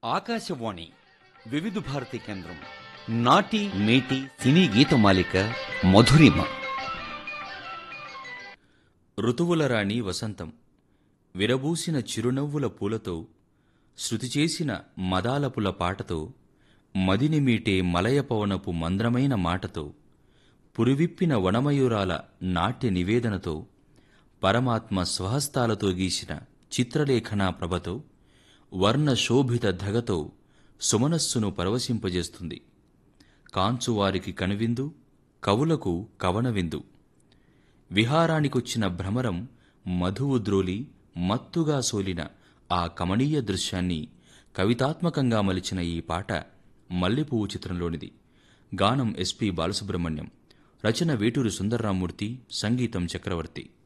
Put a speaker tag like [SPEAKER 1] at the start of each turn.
[SPEAKER 1] ఆకాశవాణి వివిధ భారతి కేంద్రం నాటి మేటి సినీ గీతమాలిక మధురిమ
[SPEAKER 2] ఋతువుల రాణి వసంతం విరబూసిన చిరునవ్వుల పూలతో శృతి చేసిన మదాలపుల పాటతో మదిని మీటే మలయ పవనపు మంద్రమైన మాటతో పురివిప్పిన వనమయూరాల నాట్య నివేదనతో పరమాత్మ స్వహస్తాలతో గీసిన చిత్రలేఖనా ప్రభతో వర్ణ శోభిత ధగతో సుమనస్సును పరవశింపజేస్తుంది కాంచువారికి కనువిందు కవులకు కవనవిందు విహారానికొచ్చిన భ్రమరం మధువు ద్రోలి మత్తుగా సోలిన ఆ కమనీయ దృశ్యాన్ని కవితాత్మకంగా మలిచిన ఈ పాట మల్లెపువ్వు చిత్రంలోనిది గానం ఎస్పి బాలసుబ్రహ్మణ్యం రచన వేటూరి సుందర్రామూర్తి సంగీతం చక్రవర్తి